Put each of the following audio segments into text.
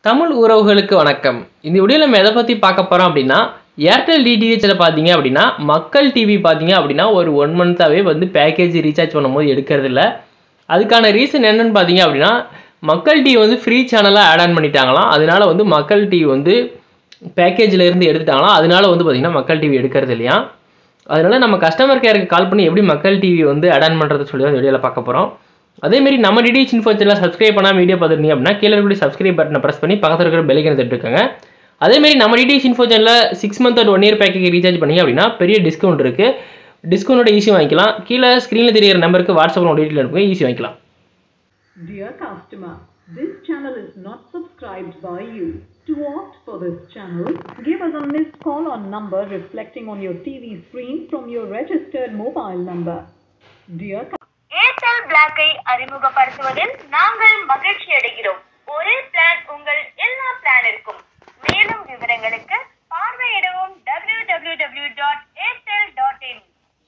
தமிழ் உறவுகளுக்கு வணக்கம் இந்த வீடியோவில் நம்ம எதை பற்றி பார்க்க போகிறோம் அப்படின்னா ஏர்டெல் டிடிஹெச்சில் பார்த்தீங்க அப்படின்னா மக்கள் டிவி பார்த்தீங்க அப்படின்னா ஒரு ஒன் மந்த்தாகவே வந்து பேக்கேஜ் ரீசார்ஜ் பண்ணும்போது எடுக்கிறது இல்ல அதுக்கான ரீசன் என்னன்னு பார்த்தீங்க அப்படின்னா மக்கள் டிவி வந்து ஃப்ரீ சேனலாக ஆட் ஆன் பண்ணிட்டாங்களாம் அதனால வந்து மக்கள் டிவி வந்து பேக்கேஜில் இருந்து எடுத்துட்டாங்களாம் அதனால வந்து பார்த்தீங்கன்னா மக்கள் டிவி எடுக்கிறது இல்லையா அதனால நம்ம கஸ்டமர் கேருக்கு கால் பண்ணி எப்படி மக்கள் டிவி வந்து அட் ஆன் பண்ணுறது சொல்லி தான் வீடியோவில் பார்க்க போகிறோம் அதேமாரி நம்ம டிடிஹெச் இன்ஃபோ சேனல் சப்ஸ்கிரைப் பண்ணாமல் வீடியோ பார்த்துருந்தீங்க அப்படின்னா கீழே இருக்கக்கூடிய சப்ஸ்கிரைப் பட்டனை ப்ரெஸ் பண்ணி பக்கத்தில் இருக்கிற பெல்லைக்கன் தட்டுருக்காங்க அதேமாரி நம்ம டிடிஹெச் இன்ஃபோ சேனலில் six month and one year package recharge பண்ணீங்க அப்படின்னா பெரிய டிஸ்கவுண்ட் இருக்குது டிஸ்கவுண்டோட ஈஸி வாங்கிக்கலாம் கீழே ஸ்க்ரீனில் தெரியிற நம்பருக்கு வாட்ஸ்அப்பில் டீட்டெயில் அனுப்புங்க ஈஸி வாங்கிக்கலாம் Dear customer, this channel is not subscribed by you. To opt for this channel, give us a missed call on number reflecting on your TV screen from your registered mobile number. Dear cu- Airtel பிளாக்கை அறிமுகப்படுத்துவதில் நாங்கள் மகிழ்ச்சி அடைகிறோம் ஒரே plan உங்கள் எல்லா பிளானிற்கும் மேலும் விவரங்களுக்கு பார்வையிடவும் W W W dot Airtel dot in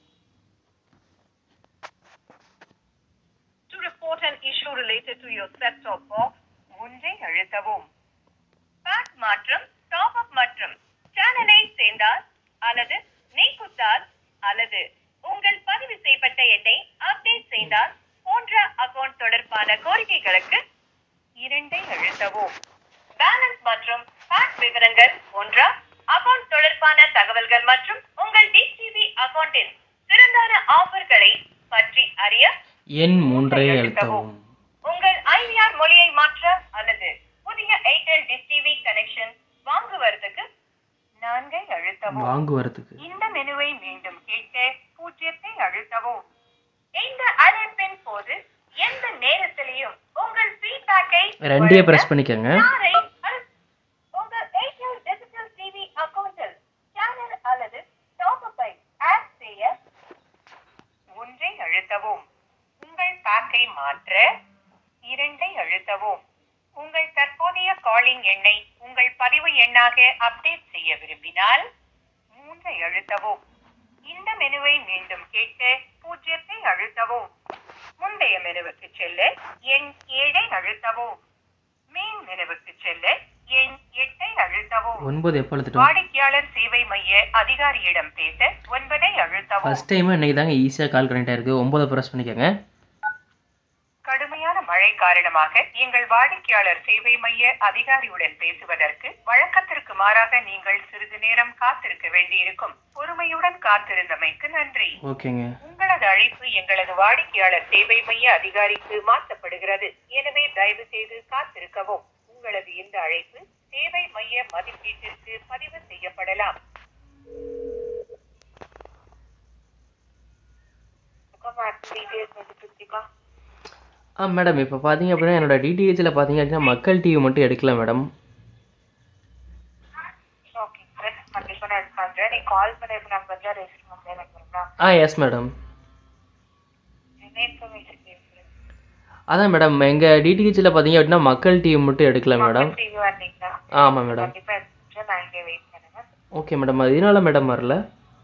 To report an issue related to your set-top box, ஒன்றை அழுத்தவும் பேக் மாற்றம் டாப் அப் மற்றும் சேனலை சேர்ந்தால் அல்லது நீக்குத்தால் அல்லது உங்கள் பதிவு செய்யப்பட்ட எண்ணை அப்டேட் செய்தால் போன்ற அக்கவுண்ட் தொடர்பான கோரிக்கைகளுக்கு இரண்டை அழுத்தவும் பேலன்ஸ் மற்றும் பேக் விவரங்கள் ஒன்றா அக்கவுண்ட் தொடர்பான தகவல்கள் மற்றும் உங்கள் டிடிவி அக்கவுண்டின் சிறந்தான ஆஃபர்களை பற்றி அறிய எண் மூன்றை அழுத்தவும் உங்கள் ஐவிஆர் மொழியை மாற்ற அல்லது புதிய ஏர்டெல் டிஷ் டிவி கனெக்ஷன் வாங்குவதற்கு நான்கை அழுத்தவும் வாங்குவதுக்கு இந்த மெனுவை மீண்டும் கேட்க பூஜ்ஜியத்தை அழுத்தவும் இந்த அழைப்பின் போது எந்த நேரத்திலையும் உங்கள் ஃபீட்பேக்கை ரெண்டையே ப்ரெஸ் பண்ணிக்கோங்க உங்கள் ஏர்டெல் டிஜிட்டல் டிவி அக்கவுண்டில் சேனல் அல்லது டாப் அப்பை ஆட் செய்ய ஒன்றை அழுத்தவும் உங்கள் பேக்கை மாற்ற இரண்டை அழுத்தவும் உங்கள் தற்போதைய காலிங் எண்ணை உங்கள் பதிவு எண்ணாக அப்டேட் செய்ய விரும்பினால் மூன்றை அழுத்தவும் இந்த மெனுவை மீண்டும் கேட்க பூஜ்ஜியத்தை அழுத்தவும் முந்தைய மெனுவுக்கு செல்ல எண் ஏழை அழுத்தவும் மீன் மெனுவுக்கு செல்ல எண் எட்டை அழுத்தவும் ஒன்பது எப்போ அழுத்துட்டோம் வாடிக்கையாளர் சேவை மைய அதிகாரியிடம் பேச ஒன்பதை அழுத்தவும் ஃபர்ஸ்ட் டைம் இன்னைக்கு தாங்க ஈஸியாக கால் கனெக்ட் ஆயிருக்கு ஒன்பதை ப்ரெஸ் பண்ணிக்கோங்க கடுமையான மழை காரணமாக எங்கள் வாடிக்கையாளர் சேவை மைய அதிகாரியுடன் பேசுவதற்கு வழக்கத்திற்கு மாறாக நீங்கள் சிறிது நேரம் காத்திருக்க வேண்டியிருக்கும் பொறுமையுடன் காத்திருந்தமைக்கு நன்றி ஓகேங்க உங்களது அழைப்பு எங்களது வாடிக்கையாளர் சேவை மைய அதிகாரிக்கு மாற்றப்படுகிறது எனவே தயவு செய்து காத்திருக்கவும் உங்களது இந்த அழைப்பு சேவை மைய மதிப்பீட்டிற்கு பதிவு செய்யப்படலாம் ஆ மேடம் இப்போ பார்த்தீங்க அப்படின்னா என்னோட டிடிஹெச்சில் பார்த்தீங்க அப்படின்னா மக்கள் டிவி மட்டும் எடுக்கல மேடம் ஓகே சார் கண்டிப்பா நான் இது பண்றேன் நீ கால் பண்ண நம்பர் தான் ரெஜிஸ்டர் பண்ணேன் எனக்கு ஆ எஸ் மேடம் என்ன இன்ஃபர்மேஷன் கேட்குறேன் அதான் மேடம் எங்கள் டிடிஹெச்சில் பார்த்தீங்க அப்படின்னா மக்கள் டிவி மட்டும் எடுக்கல மேடம் டிவி வந்தீங்களா ஆமாம் மேடம் கண்டிப்பா எடுத்துட்டு நான் இங்கே வெயிட் பண்ணுங்க ஓகே மேடம் அது இதனால மேடம் வரல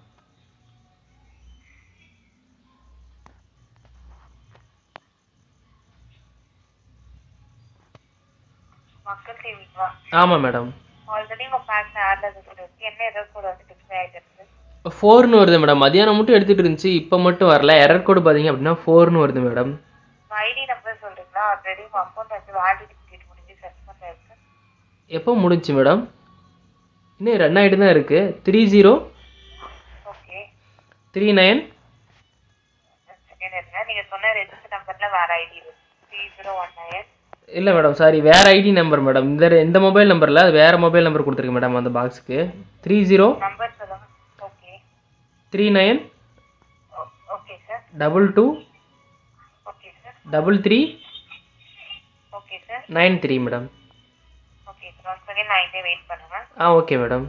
மக்கள் டிவிங்களா ஆமாம் மேடம் ஆல்ரெடி உங்க பேக்ல ஆட்ல இருக்கு என்ன ஏதோ கூட வந்து டிஸ்பிளே ஆயிட்டு இருக்கு ஃபோர்னு வருது மேடம் மதியானம் மட்டும் எடுத்துகிட்டு இருந்துச்சு இப்போ மட்டும் வரல எரர் கோடு பார்த்தீங்க அப்படின்னா ஃபோர்னு வருது மேடம் ஐடி நம்பர் சொல்றீங்களா ஆல்ரெடி உங்க அக்கௌண்ட் வந்து வேலிடிட்டி பீரியட் முடிஞ்சு சஸ்பெண்ட் ஆயிருக்கு எப்போ முடிஞ்சுச்சு மேடம் இன்னும் ரன் ஆகிட்டு தான் இருக்குது three zero okay three nine second இருங்க நீங்க சொன்ன ரெஜிஸ்டர் நம்பர்ல வேற ஐடி இருக்கு த்ரீ ஜீரோ ஒன் நைன் இல்லை மேடம் சாரி வேறு ஐடி நம்பர் மேடம் இந்த இந்த மொபைல் நம்பரில் வேறு மொபைல் நம்பர் கொடுத்துருக்கு மேடம் அந்த பாக்ஸுக்கு த்ரீ ஜீரோ நம்பர் சொல்லுங்க okay three nine okay sir double two okay sir double three okay sir nine three madam okay sir one second நான் இங்கே வெயிட் பண்ணுவேன் ஆ ஓகே மேடம்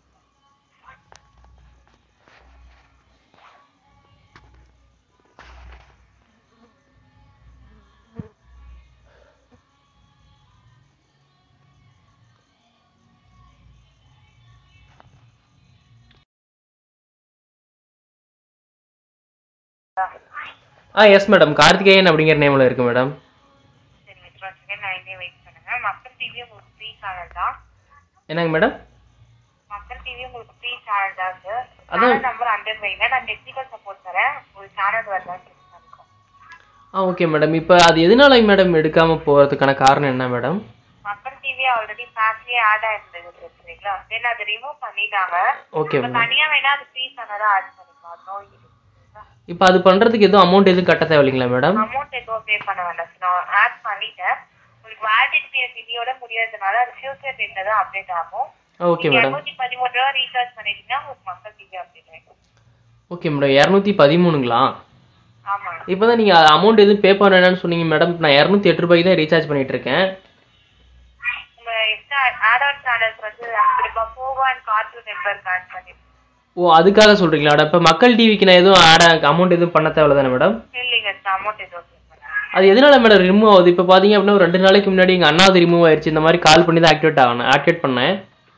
ஆ எஸ் மேடம் கார்த்திகேயன் அப்படிங்கிற நேமில் இருக்கு மேடம் சரி ஒன் செகண்ட் நான் இங்கே வெயிட் பண்ணுங்க மக்கள் டிவி உங்களுக்கு ஃப்ரீ சேனல் தான் என்னங்க மேடம் மக்கள் டிவி உங்களுக்கு ஃப்ரீ சேனல் தான் சார் அதான். சேனல் நம்பர் ஹண்ட்ரட் வைங்க நான் டெக்னிக்கல் சப்போர்ட் தரேன் ஒரு சேனல் வரலாம் இருக்கும் ஆ ஓகே மேடம் இப்போ அது எதனால மேடம் எடுக்காமல் போகிறதுக்கான காரணம் என்ன மேடம் மக்கள் டிவி ஆல்ரெடி பேக்லயே ஆட் ஆயிருந்தது சரிங்களா தென் அதை ரிமூவ் பண்ணிட்டாங்க ஓகே இப்ப மேடம் தனியா வேணா அது ஃப்ரீ சேனலா ஆட் பண்ணிக்கலாம் நோ இப்போ அது பண்ணுறதுக்கு எதுவும் அமௌண்ட் எதுவும் கட்ட தேவையில்லைங்களா மேடம் அமௌண்ட் எதுவும் பே பண்ண வேண்டாம் sir. நான் ஆட் பண்ணிட்டேன் உங்களுக்கு வேலிடிட்டி பீரியட் இன்னையோட முடியறதுனால அது ஃபியூச்சர் டேட்ல தான் அப்டேட் ஆகும் ஓகே நீங்க மேடம் இருநூத்தி பதிமூணு ரூபா ரீசார்ஜ் பண்ணிட்டீங்கன்னா உங்களுக்கு மக்கள் டிவி அப்டேட் ஆயிடும் ஓகே மேடம் இரநூத்தி பதிமூணுங்களா ஆமா இப்போ தான் நீங்கள் அமௌண்ட் எதுவும் பே பண்ண வேணாம்னு சொன்னீங்க மேடம் நான் இரநூத்தி எட்டு ரூபாய்க்கு தான் ரீசார்ஜ் பண்ணிட்டு இருக்கேன் உங்க எக்ஸ்ட்ரா ஆட் ஆன் சேனல்ஸ் வந்து இப்போ Pogo and cartoon network add பண்ணிருக்கோம் ஓ அதுக்காக சொல்கிறீங்களா இப்போ மக்கள் டிவிக்கு நான் எதுவும் ஆட் அமௌண்ட் எதுவும் பண்ண தேவையில்ல தானே மேடம் இல்லைங்க அமௌண்ட் எதுவும் பே பண்ண அது எதனால மேடம் ரிமூவ் ஆகுது இப்போ பார்த்தீங்க அப்படின்னா ஒரு ரெண்டு நாளைக்கு முன்னாடி எங்கள் அண்ணாவது ரிமூவ் ஆயிடுச்சு இந்த மாதிரி கால் பண்ணி தான் ஆக்டிவேட் ஆகணும் ஆக்டிவேட் பண்ணேன்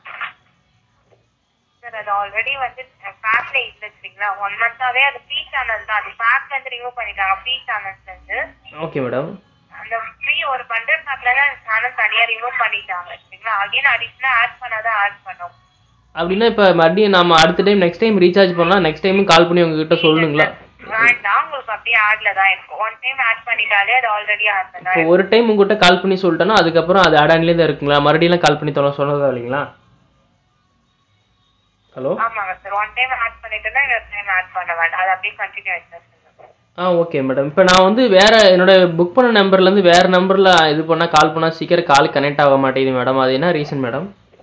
சார் அது ஆல்ரெடி வந்து பேக்ல இல்ல சரிங்களா ஒன் மந்தாவே அது ஃப்ரீ சேனல் தான் அது பேக்ல இருந்து ரிமூவ் பண்ணிட்டாங்க ஃப்ரீ சேனல்ஸ்ல இருந்து ஓகே மேடம் அந்த ஃப்ரீ ஒரு பண்டல் பேக்ல தான் சேனல் தனியா ரிமூவ் பண்ணிட்டாங்க சரிங்களா அகைன் அடிஷனலா ஆட் பண்ணாதான் ஆட் பண்ணோம் அப்படின்னா இப்போ மறுபடியும் நம்ம அடுத்த டைம் நெக்ஸ்ட் டைம் ரீசார்ஜ் பண்ணலாம் நெக்ஸ்ட் டைமும் கால் பண்ணி உங்ககிட்ட சொல்லணுங்களா வேண்டாம் உங்களுக்கு அப்படியே ஆட்ல தான் இருக்கும் ஒன் டைம் ஆட் பண்ணிட்டாலே அது ஆல்ரெடி ஆட் இப்போ பண்ணா ஒரு டைம் உங்ககிட்ட கால் பண்ணி சொல்லிட்டேன்னா அதுக்கப்புறம் அது ஆடான்லேயே தான் இருக்குங்களா மறுபடியும் கால் பண்ணி தொலை சொன்னதா இல்லைங்களா ஹலோ ஆமாங்க சார் ஒன் டைம் ஆட் பண்ணிட்டோம்னா இன்னொரு டைம் ஆட் பண்ண வேண்டாம் அது அப்படியே கண்டினியூ ஆயிடுச்சு சார் ஆ ஓகே மேடம் இப்போ நான் வந்து வேற என்னோட புக் பண்ண நம்பர்லேருந்து வேற நம்பரில் இது பண்ணால் கால் பண்ணால் சீக்கிரம் கால் கனெக்ட் ஆக மாட்டேங்குது மேடம் அது என்ன ரீசன் மேடம்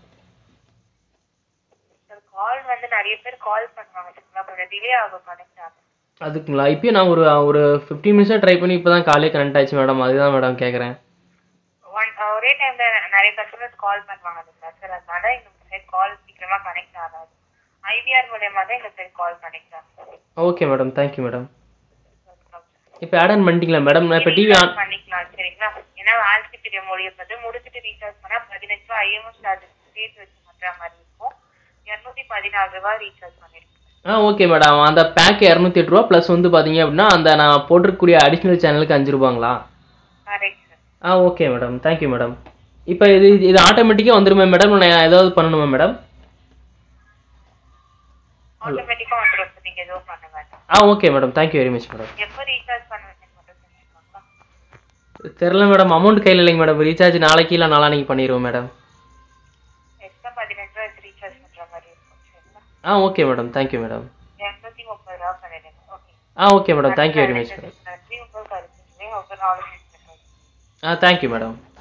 சார் கால் வந்து நிறைய பேர் கால் பண்ணுவாங்க சரிங்களா கொஞ்சம் டிலே ஆகும் கனெக்ட் ஆகும் அதுக்குங்களா இப்பயும் நான் ஒரு ஒரு ஃபிஃப்டீன் மினிட்ஸாக ட்ரை பண்ணி இப்போ தான் காலே கனெக்ட் ஆயிடுச்சு மேடம் அதுதான் மேடம் கேட்குறேன் ஒன் ஒரே டைம்ல நிறைய கஸ்டமர்ஸ் கால் பண்ணுவாங்க இல்லைங்களா சார் அதனால எங்க சைட் கால் சீக்கிரமா கனெக்ட் ஆகாது ஐவிஆர் மூலியமா தான் எங்க சைட் கால் கனெக்ட் ஆகும் ஓகே மேடம் தேங்க்யூ மேடம் இப்போ ஆட் ஆன் பண்ணிட்டீங்களா மேடம் நான் இப்போ டிவி ஆன் பண்ணிக்கலாம் சரிங்களா ஏன்னா வேலிட்டி பீரியட் முடியும்போது முடிச்சுட்டு ரீசார்ஜ் பண்ணா பதினஞ்சு ரூபா ஐஎம்எஸ் சார்ஜஸ் சேர்த்து வச்சு பண்ற மாதிரி இருக்கும் இருநூத்தி பதினாறு ரூபாய் ரீசார்ஜ் பண்ணிருக்கோம் ஆ ஓகே மேடம் அந்த பேக் இரநூத்தி எட்டு ரூபா ப்ளஸ் வந்து பார்த்தீங்க அப்படின்னா அந்த நான் போட்டிருக்கக்கூடிய அடிஷ்னல் சேனலுக்கு அஞ்சு ரூபாங்களா கரெக்ட் சார் ஆ ஓகே மேடம் தேங்க்யூ மேடம் இப்போ இது இது ஆட்டோமேட்டிக்காக வந்துருமா மேடம் நான் ஏதாவது பண்ணணுமா மேடம் ஆட்டோமேட்டிக்கா வந்துடும் சார் நீங்க எதுவும் பண்ண வேண்டாம் ஆ okay madam thank you very much madam எப்போ ரீசார்ஜ் பண்ணுவீங்க மட்டும் சொல்லிக்கோங்களா தெரில மேடம் அமௌண்ட் கையில் இல்லைங்க மேடம் ரீசார்ஜ் நாளைக்கு இல்லை நாளானிக்கு பண்ணிடுவோம் மேடம் எக்ஸ்ட்ரா பதினஞ்சு ரூபா ரீசார்ஜ் பண்ற மாதிரி இருக்கும் சரிங்களா ஆ ஓகே மேடம் தேங்க்யூ மேடம் இரநூத்தி முப்பது ரூபா பண்ணிடுங்க ஓகே ஆ okay madam thank you very much madam நன்றி உங்களுக்கு அறிவிச்சிருக்கேன் ஒவ்வொரு நாளும் ஆ தேங்க்யூ மேடம்